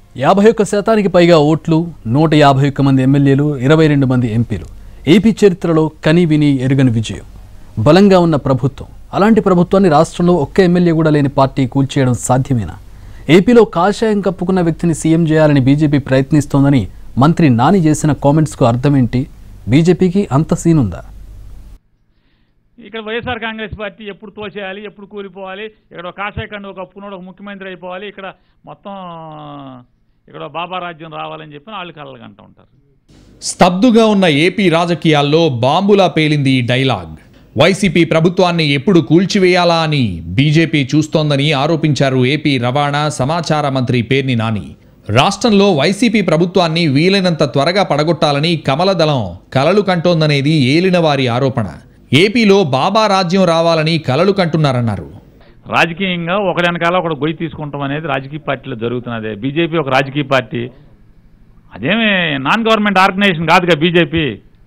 యాభై ఒక్క శాతానికి పైగా ఓట్లు నూట యాభై ఒక్క మంది ఎమ్మెల్యేలు ఇరవై రెండు మంది ఎంపీలు ఏపీ చరిత్రలో కని విని ఎరుగని విజయం బలంగా ఉన్న ప్రభుత్వం అలాంటి ప్రభుత్వాన్ని రాష్ట్రంలో ఒక్క ఎమ్మెల్యే కూడా లేని పార్టీ కూల్చేయడం సాధ్యమేనా ఏపీలో కాషాయం కప్పుకున్న వ్యక్తిని సీఎం చేయాలని బీజేపీ ప్రయత్నిస్తోందని మంత్రి నాని చేసిన కామెంట్స్కు అర్థమేంటి బీజేపీకి అంత సీనుందా ఇక్కడ వైఎస్ఆర్ కాంగ్రెస్ పార్టీ ఎప్పుడు తోసేయాలి ఎప్పుడు కూలిపోవాలి ఇక్కడ ఒక కాషాయ కండు ఒక అప్పునోడు ఒక ముఖ్యమంత్రి అయిపోవాలి ఇక్కడ మొత్తం ఇక్కడ బాబా రాజ్యం రావాలని చెప్పి వాళ్ళు కళ్ళగా అంటూ ఉంటారు స్తబ్దుగా ఉన్న ఏపీ రాజకీయాల్లో బాంబులా పేలింది ఈ డైలాగ్ వైసీపీ ప్రభుత్వాన్ని ఎప్పుడు కూల్చివేయాలా అని బీజేపీ చూస్తోందని ఆరోపించారు ఏపీ రవాణా సమాచార మంత్రి పేర్ని నాని రాష్ట్రంలో వైసీపీ ప్రభుత్వాన్ని వీలైనంత త్వరగా పడగొట్టాలని కమలదళం కలలు కంటోందనేది ఏలినవారి ఆరోపణ ఏపీలో బాబా రాజ్యం రావాలని కలలు కంటున్నారన్నారు రాజకీయంగా ఒకటి వెనకాల ఒకటి గొయ్యి తీసుకుంటాం అనేది రాజకీయ పార్టీలో జరుగుతున్నదే బీజేపీ ఒక రాజకీయ పార్టీ అదేమి నాన్ గవర్నమెంట్ ఆర్గనైజేషన్ కాదుగా బీజేపీ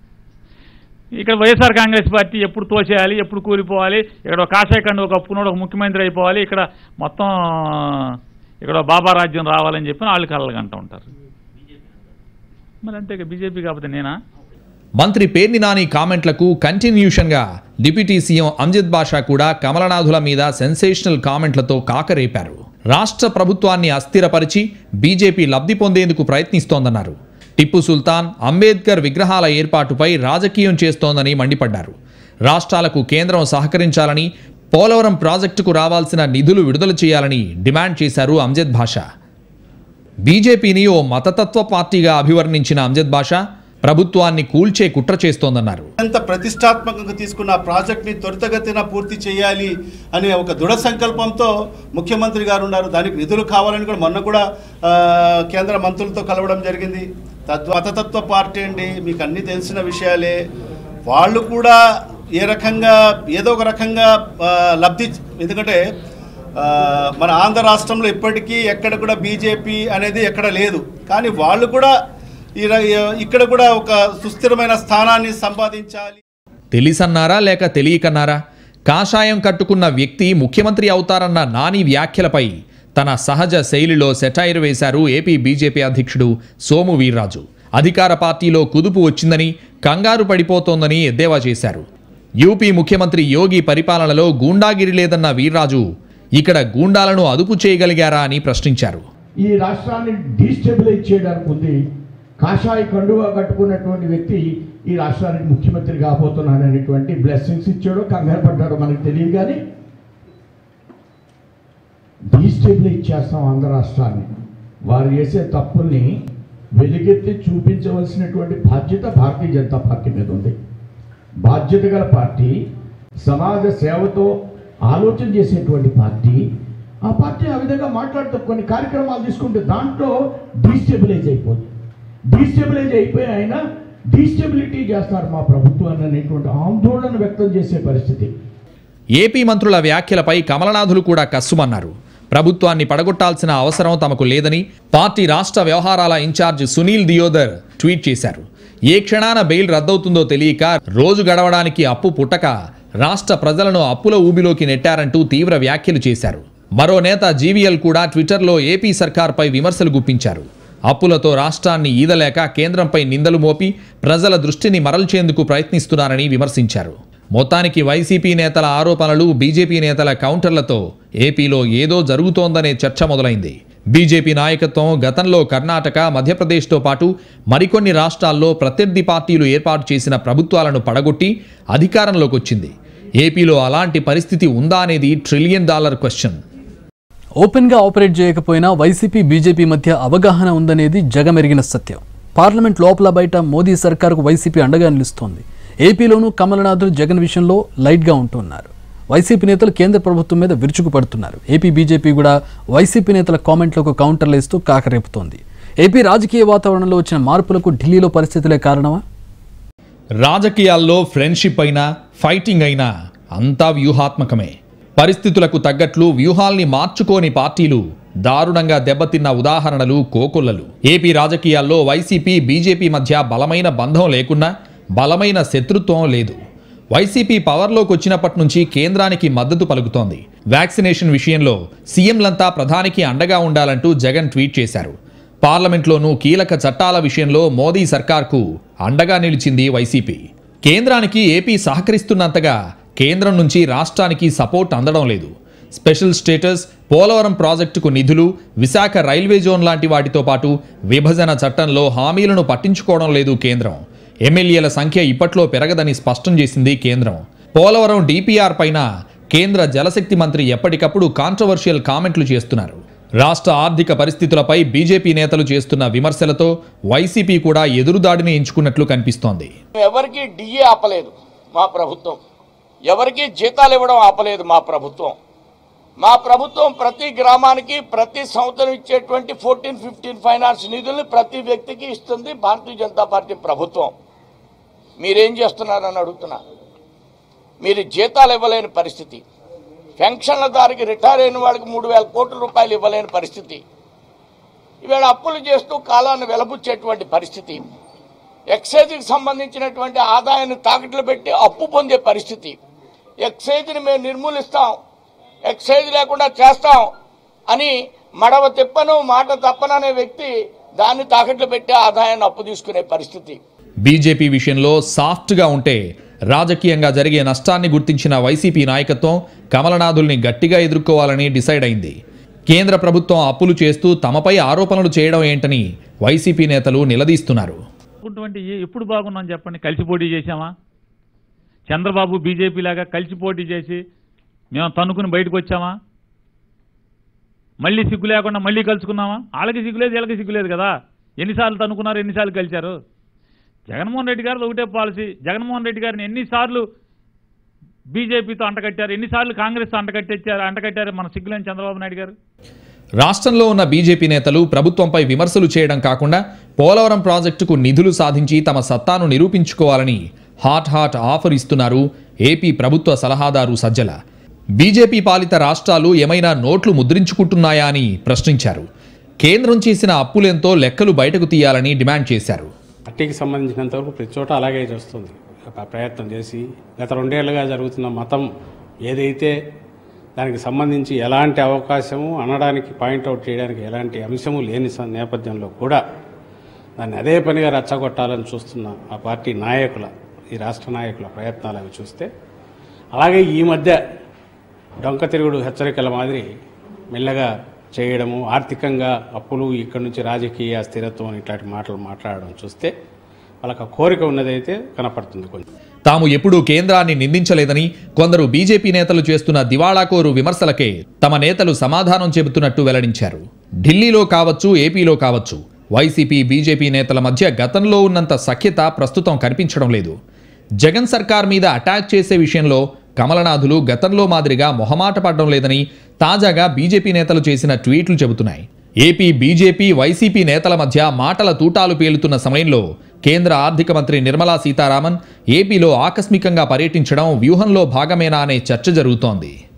ఇక్కడ వైఎస్ఆర్ కాంగ్రెస్ పార్టీ ఎప్పుడు తోసేయాలి ఎప్పుడు కూలిపోవాలి ఇక్కడ ఒక కాషాయ కండు ఒక అప్పునోడు ఒక ముఖ్యమంత్రి అయిపోవాలి ఇక్కడ మొత్తం ఇక్కడ బాబా రాజ్యం రావాలని చెప్పి వాళ్ళు కళ్ళగా అంటూ ఉంటారు మరి అంతే బీజేపీ కాకపోతే నేనా మంత్రి పేర్ని నాని కామెంట్లకు కంటిన్యూషన్గా డిప్యూటీ సీఎం అంజిద్ బాషా కూడా కమలనాథుల మీద సెన్సేషనల్ కామెంట్లతో కాకరేపారు రాష్ట్ర ప్రభుత్వాన్ని అస్థిరపరిచి బీజేపీ లబ్ధి పొందేందుకు ప్రయత్నిస్తోందన్నారు టిప్పు సుల్తాన్ అంబేద్కర్ విగ్రహాల ఏర్పాటుపై రాజకీయం చేస్తోందని మండిపడ్డారు రాష్ట్రాలకు కేంద్రం సహకరించాలని పోలవరం ప్రాజెక్టుకు రావాల్సిన నిధులు విడుదల చేయాలని డిమాండ్ చేశారు అంజద్ భాషా బీజేపీని ఓ మతతత్వ పార్టీగా అభివర్ణించిన అంజద్ బాషా ప్రభుత్వాన్ని కూల్చే కుట్ర చేస్తోందన్నారు ఎంత ప్రతిష్టాత్మకంగా తీసుకున్న ఆ ప్రాజెక్ట్ని త్వరితగతిన పూర్తి చేయాలి అనే ఒక దృఢ సంకల్పంతో ముఖ్యమంత్రి గారు ఉన్నారు దానికి నిధులు కావాలని కూడా మొన్న కూడా ఆ, కేంద్ర మంత్రులతో కలవడం జరిగింది తద్వ మతతత్వ పార్టీ అండి మీకు అన్నీ తెలిసిన విషయాలే వాళ్ళు కూడా ఏ రకంగా ఏదో ఒక రకంగా ఆ, లబ్ధి ఎందుకంటే ఆ, మన ఆంధ్ర రాష్ట్రంలో ఇప్పటికీ ఎక్కడ కూడా బీజేపీ అనేది ఎక్కడ లేదు కానీ వాళ్ళు కూడా ఈ ర- ఇక్కడ కూడా ఒక సుస్థిరమైన స్థానాన్ని సంపాదించాలి తెలిసన్నారా లేక తెలియకన్నారా కాషాయం కట్టుకున్న వ్యక్తి ముఖ్యమంత్రి అవుతారన్న నాని వ్యాఖ్యలపై తన సహజ శైలిలో సెటైర్ వేశారు ఏపీ బీజేపీ అధ్యక్షుడు సోము వీర్రాజు అధికార పార్టీలో కుదుపు వచ్చిందని కంగారు పడిపోతోందని ఎద్దేవా చేశారు యూపీ ముఖ్యమంత్రి యోగి పరిపాలనలో గూండాగిరి లేదన్న వీర్రాజు ఇక్కడ గూండాలను అదుపు చేయగలిగారా అని ప్రశ్నించారు ఈ రాష్ట్రాన్ని డీస్టెబిలైజ్ చేయడానికి ఉంది కాషాయ కండువా కట్టుకున్నటువంటి వ్యక్తి ఈ రాష్ట్రానికి ముఖ్యమంత్రి కాబోతున్నాడు అనేటువంటి బ్లెస్సింగ్స్ ఇచ్చాడో కంగారు పడ్డాడో మనకు తెలియదు కానీ డీస్టెబిలైజ్ చేస్తాం ఆంధ్ర రాష్ట్రాన్ని వారు చేసే తప్పుల్ని వెలుగెత్తి చూపించవలసినటువంటి బాధ్యత భారతీయ జనతా పార్టీ మీద ఉంది బాధ్యత గల పార్టీ సమాజ సేవతో ఆలోచన చేసేటువంటి పార్టీ ఆ పార్టీ ఆ విధంగా మాట్లాడుతూ కొన్ని కార్యక్రమాలు తీసుకుంటే దాంట్లో డీస్టెబిలైజ్ అయిపోతుంది డీస్టెబిలైజ్ అయిపోయి ఆయన డీస్టెబిలిటీ చేస్తారు మా ప్రభుత్వాన్ని అనేటువంటి ఆందోళన వ్యక్తం చేసే పరిస్థితి ఏపీ మంత్రుల వ్యాఖ్యలపై కమలనాథులు కూడా కస్సుమన్నారు ప్రభుత్వాన్ని పడగొట్టాల్సిన అవసరం తమకు లేదని పార్టీ రాష్ట్ర వ్యవహారాల ఇన్ఛార్జ్ సునీల్ దియోదర్ ట్వీట్ చేశారు ఏ క్షణాన బెయిల్ రద్దవుతుందో తెలియక రోజు గడవడానికి అప్పు పుట్టక రాష్ట్ర ప్రజలను అప్పుల ఊబిలోకి నెట్టారంటూ తీవ్ర వ్యాఖ్యలు చేశారు మరో నేత జీవీఎల్ కూడా ట్విట్టర్లో ఏపీ సర్కార్పై విమర్శలు గుప్పించారు అప్పులతో రాష్ట్రాన్ని ఈదలేక కేంద్రంపై నిందలు మోపి ప్రజల దృష్టిని మరల్చేందుకు ప్రయత్నిస్తున్నారని విమర్శించారు మొత్తానికి వైసీపీ నేతల ఆరోపణలు బీజేపీ నేతల కౌంటర్లతో ఏపీలో ఏదో జరుగుతోందనే చర్చ మొదలైంది బీజేపీ నాయకత్వం గతంలో కర్ణాటక మధ్యప్రదేశ్తో పాటు మరికొన్ని రాష్ట్రాల్లో ప్రత్యర్థి పార్టీలు ఏర్పాటు చేసిన ప్రభుత్వాలను పడగొట్టి అధికారంలోకి వచ్చింది ఏపీలో అలాంటి పరిస్థితి ఉందా అనేది ట్రిలియన్ డాలర్ క్వశ్చన్ ఓపెన్గా ఆపరేట్ చేయకపోయినా వైసీపీ బీజేపీ మధ్య అవగాహన ఉందనేది జగమెరిగిన సత్యం పార్లమెంట్ లోపల బయట మోదీ సర్కారుకు వైసీపీ అండగా నిలుస్తోంది ఏపీలోనూ కమలనాథులు జగన్ విషయంలో లైట్గా ఉంటున్నారు వైసీపీ నేతలు కేంద్ర ప్రభుత్వం మీద విరుచుకుపడుతున్నారు ఏపీ బీజేపీ కూడా వైసీపీ నేతల కామెంట్లకు కౌంటర్లు ఇస్తూ కాకరేపుతోంది ఏపీ రాజకీయ వాతావరణంలో వచ్చిన మార్పులకు ఢిల్లీలో పరిస్థితులే కారణమా రాజకీయాల్లో ఫ్రెండ్షిప్ అయినా ఫైటింగ్ అయినా అంతా వ్యూహాత్మకమే పరిస్థితులకు తగ్గట్లు వ్యూహాల్ని మార్చుకోని పార్టీలు దారుణంగా దెబ్బతిన్న ఉదాహరణలు కోకొల్లలు ఏపీ రాజకీయాల్లో వైసీపీ బీజేపీ మధ్య బలమైన బంధం లేకున్నా బలమైన శత్రుత్వం లేదు వైసీపీ పవర్లోకి వచ్చినప్పటి నుంచి కేంద్రానికి మద్దతు పలుకుతోంది వ్యాక్సినేషన్ విషయంలో సీఎంలంతా ప్రధానికి అండగా ఉండాలంటూ జగన్ ట్వీట్ చేశారు పార్లమెంట్లోనూ కీలక చట్టాల విషయంలో మోదీ సర్కార్కు అండగా నిలిచింది వైసీపీ కేంద్రానికి ఏపీ సహకరిస్తున్నంతగా కేంద్రం నుంచి రాష్ట్రానికి సపోర్ట్ అందడం లేదు స్పెషల్ స్టేటస్ పోలవరం ప్రాజెక్టుకు నిధులు విశాఖ రైల్వే జోన్ లాంటి వాటితో పాటు విభజన చట్టంలో హామీలను పట్టించుకోవడం లేదు కేంద్రం ఎమ్మెల్యేల సంఖ్య ఇప్పట్లో పెరగదని స్పష్టం చేసింది కేంద్రం పోలవరం డిపిఆర్ పైన కేంద్ర జలశక్తి మంత్రి ఎప్పటికప్పుడు కాంట్రవర్షియల్ కామెంట్లు చేస్తున్నారు రాష్ట్ర ఆర్థిక పరిస్థితులపై బీజేపీ నేతలు చేస్తున్న విమర్శలతో వైసీపీ కూడా ఎదురుదాడిని ఎంచుకున్నట్లు కనిపిస్తోంది ఎవరికి డిఏ ఆపలేదు మా ప్రభుత్వం ఎవరికి జీతాలు ఇవ్వడం ఆపలేదు మా ప్రభుత్వం మా ప్రభుత్వం ప్రతి గ్రామానికి ప్రతి సంవత్సరం ఇచ్చేటువంటి ఫోర్టీన్ ఫిఫ్టీన్ ఫైనాన్స్ నిధుల్ని ప్రతి వ్యక్తికి ఇస్తుంది భారతీయ జనతా పార్టీ ప్రభుత్వం మీరేం చేస్తున్నారని అడుగుతున్నా మీరు జీతాలు ఇవ్వలేని పరిస్థితి పెన్షన్లదారికి రిటైర్ అయిన వాళ్ళకి మూడు వేల కోట్ల రూపాయలు ఇవ్వలేని పరిస్థితి ఈవేళ అప్పులు చేస్తూ కాలాన్ని వెలబుచ్చేటువంటి పరిస్థితి ఎక్సైజ్కి సంబంధించినటువంటి ఆదాయాన్ని తాకట్లు పెట్టి అప్పు పొందే పరిస్థితి ఎక్సైజ్ని మేము నిర్మూలిస్తాం ఎక్సైజ్ లేకుండా చేస్తాం అని మడవ తిప్పను మాట తప్పననే వ్యక్తి దాన్ని తాకట్లు పెట్టి ఆదాయాన్ని అప్పు తీసుకునే పరిస్థితి బీజేపీ విషయంలో సాఫ్ట్గా ఉంటే రాజకీయంగా జరిగే నష్టాన్ని గుర్తించిన వైసీపీ నాయకత్వం కమలనాథుల్ని గట్టిగా ఎదుర్కోవాలని డిసైడ్ అయింది కేంద్ర ప్రభుత్వం అప్పులు చేస్తూ తమపై ఆరోపణలు చేయడం ఏంటని వైసీపీ నేతలు నిలదీస్తున్నారు అనుకుంటువంటి ఏ- ఎప్పుడు బాగున్నాం చెప్పండి కలిసి పోటీ చేశామా చంద్రబాబు బీజేపీ లాగా కలిసి పోటీ చేసి మేము తన్నుకుని బయటకు వచ్చామా మళ్ళీ సిగ్గు లేకుండా మళ్ళీ కలుసుకున్నామా వాళ్ళకి సిగ్గులేదు వీళ్ళకి సిగ్గులేదు కదా ఎన్నిసార్లు తన్నుకున్నారు ఎన్నిసార్లు కలిశారు జగన్మోహన్ రెడ్డి గారిది ఒకటే పాలసీ జగన్మోహన్ రెడ్డి గారిని ఎన్నిసార్లు బీజేపీతో అంటకట్టారు ఎన్నిసార్లు కాంగ్రెస్తో అంటకట్టారు అంటకట్టారు మన సిగ్గులేని చంద్రబాబు నాయుడు గారు రాష్ట్రంలో ఉన్న బీజేపీ నేతలు ప్రభుత్వంపై విమర్శలు చేయడం కాకుండా పోలవరం ప్రాజెక్టుకు నిధులు సాధించి తమ సత్తాను నిరూపించుకోవాలని హాట్ హాట్ ఆఫర్ ఇస్తున్నారు ఏపీ ప్రభుత్వ సలహాదారు సజ్జల బీజేపీ పాలిత రాష్ట్రాలు ఏమైనా నోట్లు ముద్రించుకుంటున్నాయా అని ప్రశ్నించారు కేంద్రం చేసిన అప్పులెంతో లెక్కలు బయటకు తీయాలని డిమాండ్ చేశారు పార్టీకి సంబంధించినంత వరకు ప్రతి చోట అలాగే చేస్తుంది ఒక ప్రయత్నం చేసి గత రెండేళ్లుగా జరుగుతున్న మతం ఏదైతే దానికి సంబంధించి ఎలాంటి అవకాశము అనడానికి పాయింట్అవుట్ చేయడానికి ఎలాంటి అంశము లేని స- నేపథ్యంలో కూడా దాన్ని అదే పనిగా రెచ్చగొట్టాలని చూస్తున్న ఆ పార్టీ నాయకుల ఈ రాష్ట్ర నాయకుల ప్రయత్నాలు అవి చూస్తే అలాగే ఈ మధ్య డొంక తిరుగుడు హెచ్చరికల మాదిరి మెల్లగా చేయడము ఆర్థికంగా అప్పులు ఇక్కడి నుంచి రాజకీయ స్థిరత్వం ఇట్లాంటి మాటలు మాట్లాడడం చూస్తే వాళ్ళకి ఆ కోరిక ఉన్నదైతే కనపడుతుంది కొంచెం తాము ఎప్పుడూ కేంద్రాన్ని నిందించలేదని కొందరు బీజేపీ నేతలు చేస్తున్న దివాళాకోరు విమర్శలకే తమ నేతలు సమాధానం చెబుతున్నట్టు వెల్లడించారు ఢిల్లీలో కావచ్చు ఏపీలో కావచ్చు వైసీపీ బీజేపీ నేతల మధ్య గతంలో ఉన్నంత సఖ్యత ప్రస్తుతం కనిపించడం లేదు జగన్ సర్కార్ మీద అటాక్ చేసే విషయంలో కమలనాథులు గతంలో మాదిరిగా మొహమాట పడడం లేదని తాజాగా బీజేపీ నేతలు చేసిన ట్వీట్లు చెబుతున్నాయి ఏపీ బీజేపీ వైసీపీ నేతల మధ్య మాటల తూటాలు పేలుతున్న సమయంలో కేంద్ర ఆర్థిక మంత్రి నిర్మలా సీతారామన్ ఏపీలో ఆకస్మికంగా పర్యటించడం వ్యూహంలో భాగమేనా అనే చర్చ జరుగుతోంది